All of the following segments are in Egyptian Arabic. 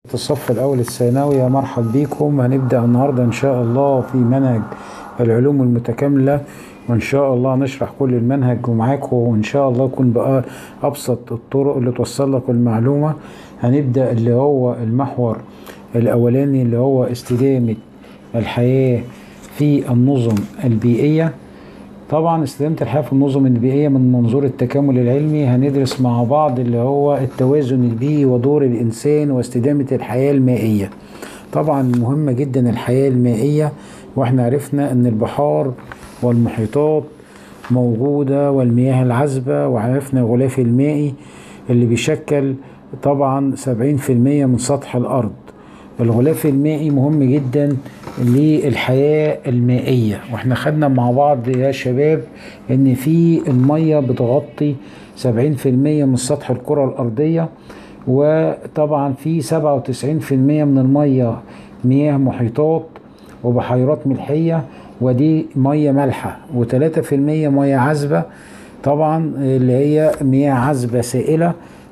الصف الأول الثانوي يا مرحب بيكم هنبدأ النهاردة إن شاء الله في منهج العلوم المتكاملة وإن شاء الله نشرح كل المنهج ومعاكم وإن شاء الله يكون بقى أبسط الطرق اللي توصل لك المعلومة هنبدأ اللي هو المحور الأولاني اللي هو استدامة الحياة في النظم البيئية طبعا استدامة الحياة في النظم البيئية من منظور التكامل العلمي هندرس مع بعض اللي هو التوازن البيئي ودور الإنسان واستدامة الحياة المائية طبعا مهمة جدا الحياة المائية واحنا عرفنا ان البحار والمحيطات موجودة والمياه العذبة وعرفنا الغلاف المائي اللي بيشكل طبعا 70% من سطح الأرض الغلاف المائي مهم جدا للحياة المائية واحنا خدنا مع بعض يا شباب ان في المية بتغطي 70% من سطح الكرة الأرضية وطبعا في 97% من المية مياه محيطات وبحيرات ملحية ودي مية مالحة و3% مية عذبة طبعا اللي هي مياه عذبة سائلة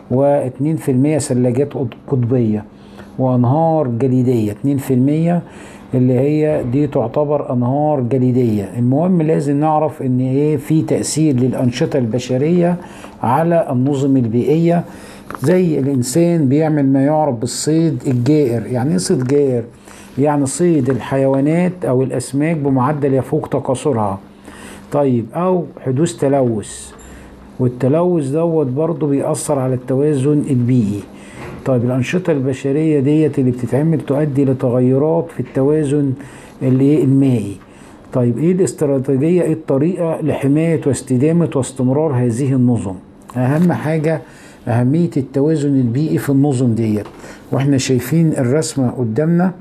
و2% ثلاجات قطبية وانهار جليديه 2% اللي هي دي تعتبر انهار جليديه المهم لازم نعرف ان ايه في تاثير للانشطه البشريه على النظم البيئيه زي الانسان بيعمل ما يعرف بالصيد الجائر يعني ايه صيد جائر يعني صيد الحيوانات او الاسماك بمعدل يفوق تكاثرها طيب او حدوث تلوث والتلوث دوت برضه بيأثر على التوازن البيئي طيب الأنشطة البشرية ديت اللي بتتعمل تؤدي لتغيرات في التوازن اللي المائي طيب ايه الاستراتيجية ايه الطريقة لحماية واستدامة واستمرار هذه النظم أهم حاجة أهمية التوازن البيئي في النظم ديت واحنا شايفين الرسمة قدامنا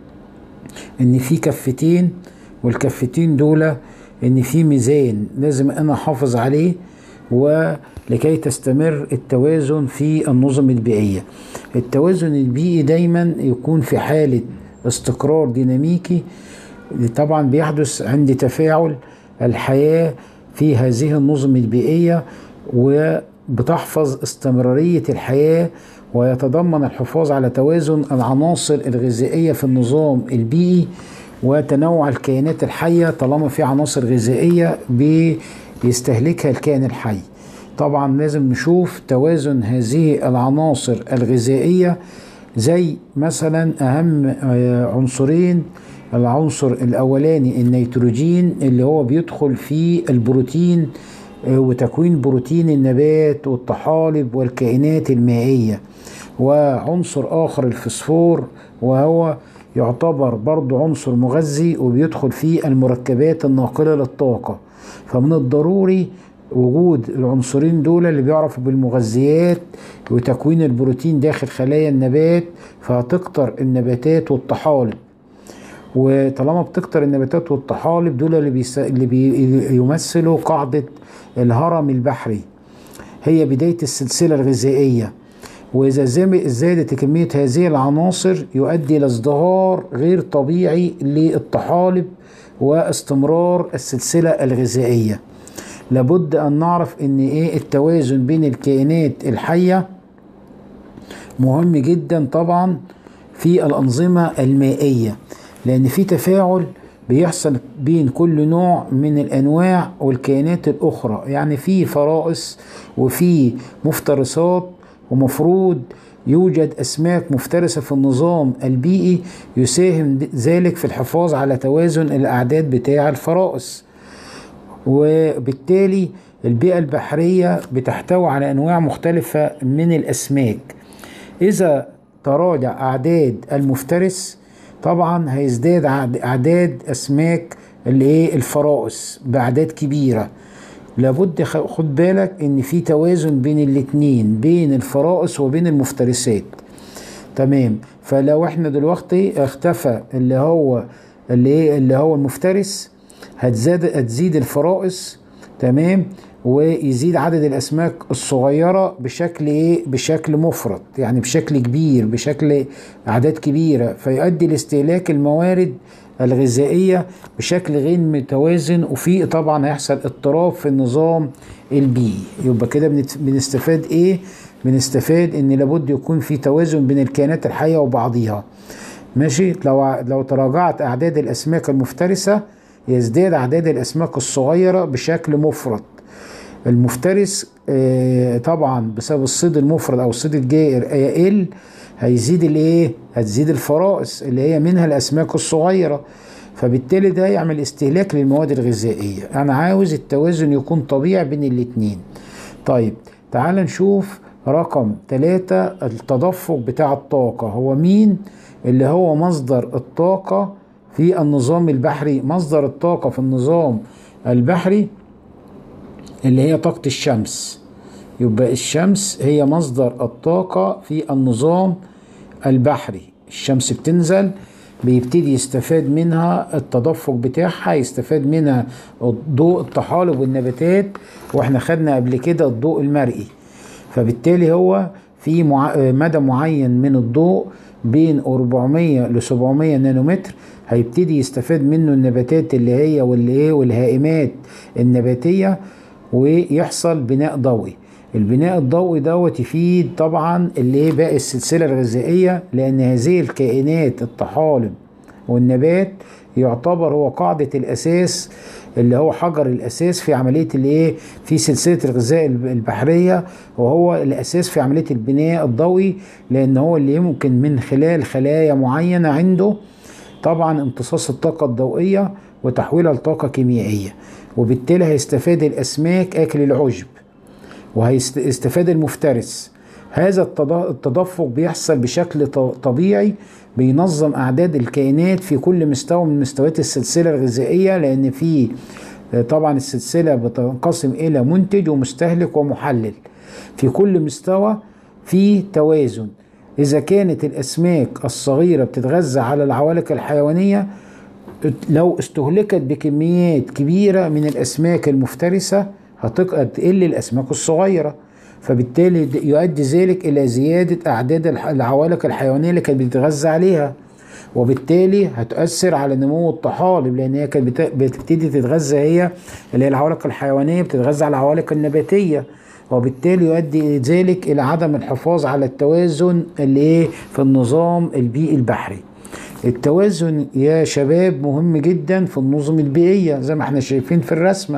ان في كفتين والكفتين دول ان في ميزان لازم انا احافظ عليه ولكي تستمر التوازن في النظم البيئية التوازن البيئي دايما يكون في حالة استقرار ديناميكي طبعا بيحدث عند تفاعل الحياة في هذه النظم البيئية وبتحفظ استمرارية الحياة ويتضمن الحفاظ على توازن العناصر الغذائية في النظام البيئي وتنوع الكائنات الحية طالما في عناصر غذائية بيستهلكها الكائن الحي طبعا لازم نشوف توازن هذه العناصر الغذائية زي مثلا أهم عنصرين العنصر الأولاني النيتروجين اللي هو بيدخل في البروتين وتكوين بروتين النبات والطحالب والكائنات المائية وعنصر آخر الفسفور وهو يعتبر برضو عنصر مغذي وبيدخل في المركبات الناقلة للطاقة فمن الضروري وجود العنصرين دول اللي بيعرفوا بالمغذيات وتكوين البروتين داخل خلايا النبات فهتكتر النباتات والطحالب وطالما بتكتر النباتات والطحالب دول اللي, بيس... اللي بيمثلوا قاعدة الهرم البحري هي بداية السلسلة الغذائية وإذا زادت كمية هذه العناصر يؤدي إلى ازدهار غير طبيعي للطحالب واستمرار السلسلة الغذائية لابد أن نعرف أن إيه التوازن بين الكائنات الحية مهم جدا طبعا في الأنظمة المائية لأن في تفاعل بيحصل بين كل نوع من الأنواع والكائنات الأخرى يعني في فرائس وفي مفترسات ومفروض يوجد أسماك مفترسة في النظام البيئي يساهم ذلك في الحفاظ على توازن الأعداد بتاع الفرائس وبالتالي البيئة البحرية بتحتوي على أنواع مختلفة من الأسماك إذا تراجع أعداد المفترس طبعا هيزداد أعداد أسماك اللي إيه الفرائس بأعداد كبيرة لابد خد بالك ان في توازن بين الاتنين بين الفرائس وبين المفترسات تمام فلو احنا دلوقتي اختفى اللي هو اللي ايه اللي هو المفترس هتزاد هتزيد الفرائس تمام ويزيد عدد الاسماك الصغيره بشكل ايه بشكل مفرط يعني بشكل كبير بشكل اعداد كبيره فيؤدي لاستهلاك الموارد الغذائية بشكل غير متوازن وفي طبعا هيحصل اضطراب في النظام البيئي يبقى كده بنستفاد ايه بنستفاد ان لابد يكون في توازن بين الكائنات الحيه وبعضها ماشي لو لو تراجعت اعداد الاسماك المفترسه يزداد اعداد الاسماك الصغيره بشكل مفرط المفترس آه، طبعا بسبب الصيد المفرد او الصيد الجائر يقل هيزيد الايه هتزيد الفرائس اللي هي منها الاسماك الصغيره فبالتالي ده يعمل استهلاك للمواد الغذائيه انا عاوز التوازن يكون طبيعي بين الاتنين طيب تعال نشوف رقم ثلاثة التدفق بتاع الطاقة هو مين اللي هو مصدر الطاقة في النظام البحري مصدر الطاقة في النظام البحري اللي هي طاقة الشمس يبقى الشمس هي مصدر الطاقة في النظام البحري الشمس بتنزل بيبتدي يستفاد منها التدفق بتاعها يستفاد منها ضوء الطحالب والنباتات واحنا خدنا قبل كده الضوء المرئي فبالتالي هو في مع... مدى معين من الضوء بين 400 ل 700 نانومتر هيبتدي يستفاد منه النباتات اللي هي واللي ايه والهائمات النباتيه ويحصل بناء ضوئي البناء الضوئي دوت يفيد طبعا اللي ايه باقي السلسله الغذائيه لان هذه الكائنات الطحالب والنبات يعتبر هو قاعده الاساس اللي هو حجر الاساس في عمليه الايه في سلسله الغذاء البحريه وهو الاساس في عمليه البناء الضوئي لان هو اللي يمكن من خلال خلايا معينه عنده طبعا امتصاص الطاقه الضوئيه وتحويلها لطاقه كيميائيه وبالتالي هيستفاد الاسماك اكل العشب وهيستفاد المفترس هذا التدفق بيحصل بشكل طبيعي بينظم اعداد الكائنات في كل مستوى من مستويات السلسله الغذائيه لان في طبعا السلسله بتنقسم الى منتج ومستهلك ومحلل في كل مستوى في توازن اذا كانت الاسماك الصغيره بتتغذى على العوالق الحيوانيه لو استهلكت بكميات كبيره من الاسماك المفترسه هتقل الاسماك الصغيره فبالتالي يؤدي ذلك الى زياده اعداد العوالق الحيوانيه اللي كانت بتتغذى عليها وبالتالي هتؤثر على نمو الطحالب لان هي كانت بتبتدي تتغذى هي اللي هي العوالق الحيوانيه بتتغذى على العوالق النباتيه وبالتالي يؤدي ذلك الى عدم الحفاظ على التوازن اللي ايه في النظام البيئي البحري التوازن يا شباب مهم جدا في النظم البيئيه زي ما احنا شايفين في الرسمه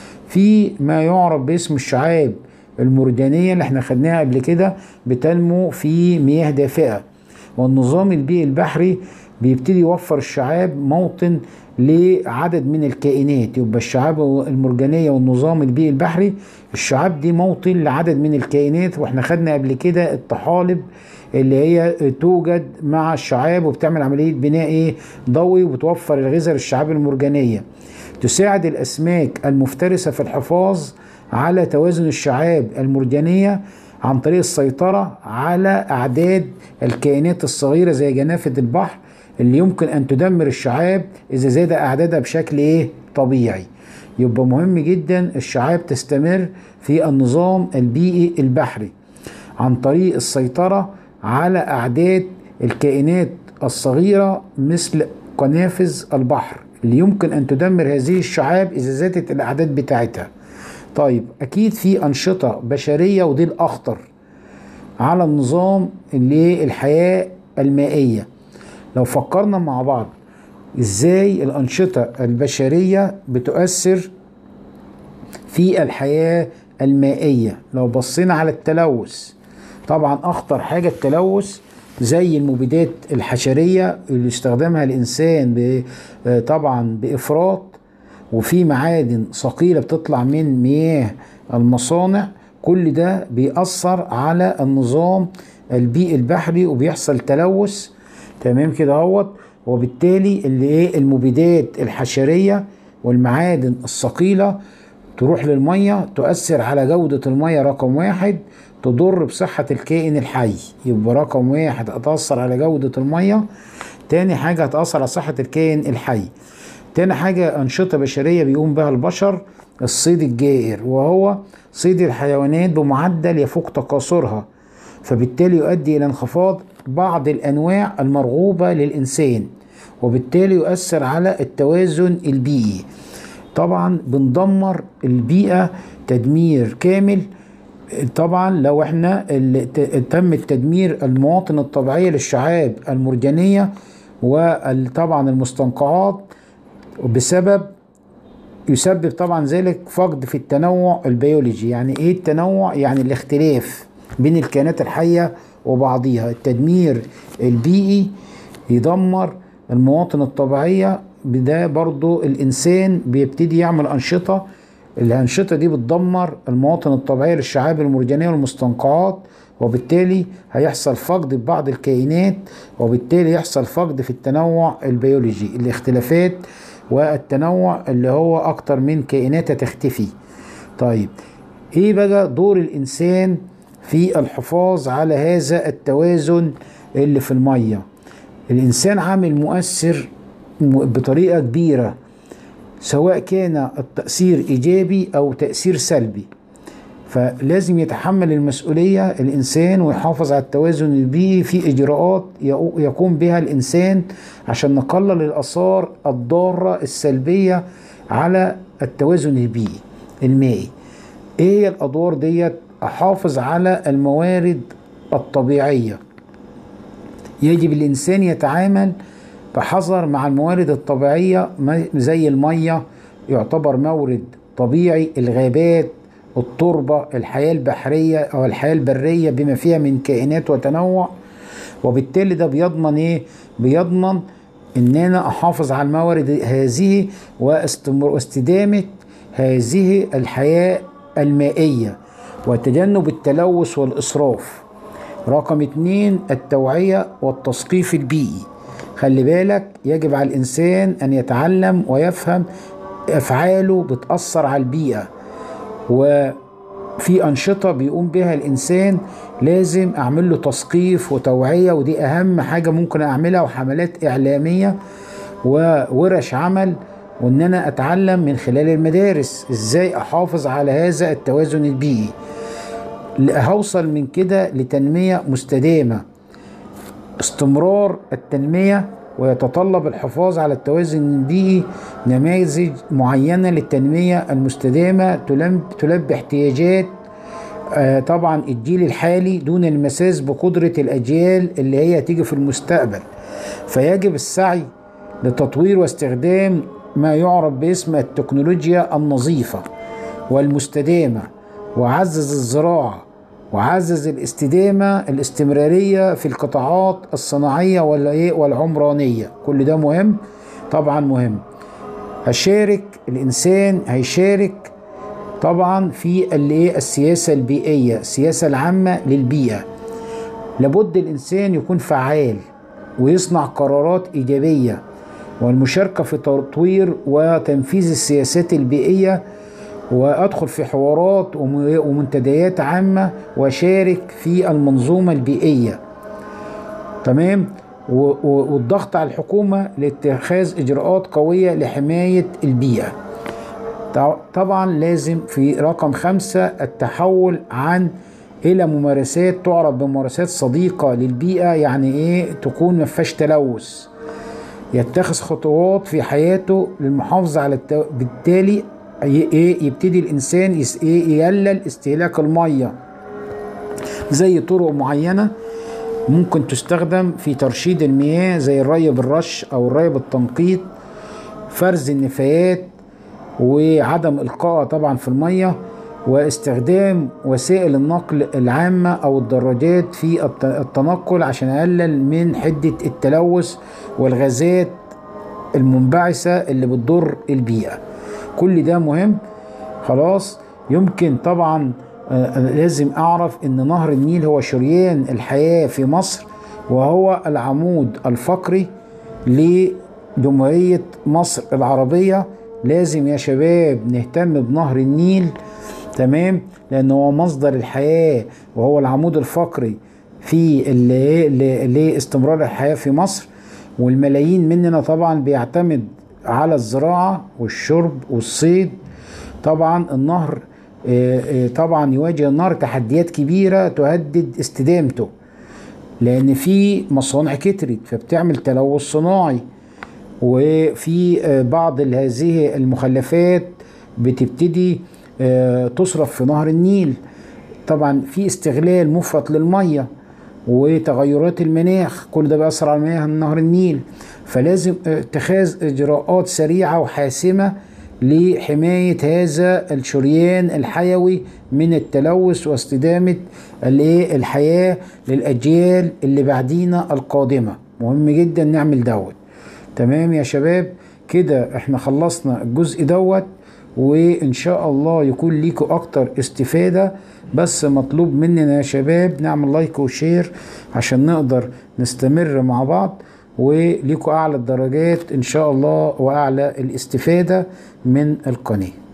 في ما يعرف باسم الشعاب المرجانية اللي احنا خدناها قبل كده بتنمو في مياه دافئة والنظام البيئي البحري بيبتدي يوفر الشعاب موطن لعدد من الكائنات يبقى الشعاب المرجانية والنظام البيئي البحري الشعاب دي موطن لعدد من الكائنات واحنا خدنا قبل كده الطحالب اللي هي توجد مع الشعاب وبتعمل عملية بناء ايه ضوئي وبتوفر الغذاء للشعاب المرجانية تساعد الأسماك المفترسة في الحفاظ على توازن الشعاب المرجانية عن طريق السيطرة على أعداد الكائنات الصغيرة زي جنافة البحر اللي يمكن أن تدمر الشعاب إذا زاد أعدادها بشكل إيه طبيعي يبقى مهم جدا الشعاب تستمر في النظام البيئي البحري عن طريق السيطرة على أعداد الكائنات الصغيرة مثل قنافذ البحر اللي يمكن أن تدمر هذه الشعاب إذا زادت الأعداد بتاعتها طيب أكيد في أنشطة بشرية ودي الأخطر على النظام اللي الحياة المائية لو فكرنا مع بعض ازاي الأنشطة البشرية بتؤثر في الحياة المائية لو بصينا على التلوث طبعا أخطر حاجة التلوث زي المبيدات الحشرية اللي استخدمها الإنسان طبعا بإفراط وفي معادن ثقيلة بتطلع من مياه المصانع كل ده بيأثر على النظام البيئي البحري وبيحصل تلوث تمام كده اهوت وبالتالي اللي ايه المبيدات الحشريه والمعادن الثقيله تروح للميه تؤثر على جوده الميه رقم واحد تضر بصحه الكائن الحي يبقى رقم واحد هتاثر على جوده الميه تاني حاجه هتاثر على صحه الكائن الحي تاني حاجه انشطه بشريه بيقوم بها البشر الصيد الجائر وهو صيد الحيوانات بمعدل يفوق تكاثرها فبالتالي يؤدي الى انخفاض بعض الانواع المرغوبه للانسان وبالتالي يؤثر على التوازن البيئي طبعا بندمر البيئه تدمير كامل طبعا لو احنا اللي ت- تم التدمير المواطن الطبيعية للشعاب المرجانية وطبعا المستنقعات بسبب يسبب طبعا ذلك فقد في التنوع البيولوجي يعني ايه التنوع يعني الاختلاف بين الكائنات الحية وبعضها التدمير البيئي يدمر المواطن الطبيعية بده برضو الإنسان بيبتدي يعمل أنشطة الأنشطة دي بتدمر المواطن الطبيعية للشعاب المرجانية والمستنقعات وبالتالي هيحصل فقد ببعض الكائنات وبالتالي يحصل فقد في التنوع البيولوجي الاختلافات والتنوع اللي هو أكتر من كائنات هتختفي طيب ايه بقى دور الانسان في الحفاظ على هذا التوازن اللي في الميه الانسان عامل مؤثر م- بطريقه كبيره سواء كان التاثير ايجابي او تاثير سلبي فلازم يتحمل المسؤوليه الانسان ويحافظ على التوازن البيئي في اجراءات يقو- يقوم بها الانسان عشان نقلل الاثار الضاره السلبيه على التوازن البيئي المائي ايه هي الادوار ديت احافظ على الموارد الطبيعيه يجب الانسان يتعامل بحذر مع الموارد الطبيعيه ما- زي الميه يعتبر مورد طبيعي الغابات التربه الحياه البحريه او الحياه البريه بما فيها من كائنات وتنوع وبالتالي ده بيضمن ايه بيضمن ان انا احافظ على الموارد هذه واستمر واستدامه هذه الحياه المائيه وتجنب التلوث والاسراف رقم اتنين التوعية والتثقيف البيئي خلي بالك يجب على الإنسان أن يتعلم ويفهم أفعاله بتأثر على البيئة وفي أنشطة بيقوم بها الإنسان لازم أعمل له تثقيف وتوعية ودي أهم حاجة ممكن أعملها وحملات إعلامية وورش عمل وإن أنا أتعلم من خلال المدارس إزاي أحافظ على هذا التوازن البيئي هوصل من كده لتنمية مستدامة استمرار التنمية ويتطلب الحفاظ على التوازن البيئي نماذج معينة للتنمية المستدامة تلم- تلبي احتياجات آه، طبعا الجيل الحالي دون المساس بقدرة الأجيال اللي هي تيجي في المستقبل فيجب السعي لتطوير واستخدام ما يعرف باسم التكنولوجيا النظيفة والمستدامة وعزز الزراعة وعزز الاستدامة الاستمرارية في القطاعات الصناعية والإيه والعمرانية كل ده مهم طبعا مهم هشارك الإنسان هيشارك طبعا في اللي ايه السياسة البيئية السياسة العامة للبيئة لابد الإنسان يكون فعال ويصنع قرارات إيجابية والمشاركة في تطوير وتنفيذ السياسات البيئية وأدخل في حوارات وم- ومنتديات عامة وأشارك في المنظومة البيئية تمام و- و- والضغط على الحكومة لاتخاذ إجراءات قوية لحماية البيئة طع- طبعا لازم في رقم خمسة التحول عن إلى ممارسات تعرف بممارسات صديقة للبيئة يعني إيه تكون ما فيهاش تلوث يتخذ خطوات في حياته للمحافظة على التو... بالتالي ي- إيه يبتدي الإنسان يس... إيه يقلل استهلاك المية زي طرق معينة ممكن تستخدم في ترشيد المياه زي الري بالرش أو الري بالتنقيط فرز النفايات وعدم إلقائها طبعا في المية واستخدام وسائل النقل العامة أو الدراجات في الت- التنقل عشان أقلل من حدة التلوث والغازات المنبعثة اللي بتضر البيئة كل ده مهم خلاص يمكن طبعا آه، لازم أعرف أن نهر النيل هو شريان الحياة في مصر وهو العمود الفقري لجمهورية مصر العربية لازم يا شباب نهتم بنهر النيل تمام لأنه هو مصدر الحياة وهو العمود الفقري في ال- ل- لاستمرار الحياة في مصر والملايين مننا طبعا بيعتمد على الزراعة والشرب والصيد طبعا النهر آه، آه، طبعا يواجه النهر تحديات كبيرة تهدد استدامته لأن في مصانع كترت فبتعمل تلوث صناعي وفي آه، بعض ال- هذه المخلفات بتبتدي آه، تصرف في نهر النيل طبعا في استغلال مفرط للميه وتغيرات المناخ كل ده بيأثر على مياه نهر النيل فلازم اتخاذ اجراءات سريعه وحاسمه لحمايه هذا الشريان الحيوي من التلوث واستدامه الايه الحياه للاجيال اللي بعدينا القادمه مهم جدا نعمل دوت تمام يا شباب كده احنا خلصنا الجزء دوت وان شاء الله يكون ليكوا اكتر استفادة بس مطلوب مننا يا شباب نعمل لايك وشير عشان نقدر نستمر مع بعض وليكوا اعلى الدرجات ان شاء الله واعلى الاستفادة من القناه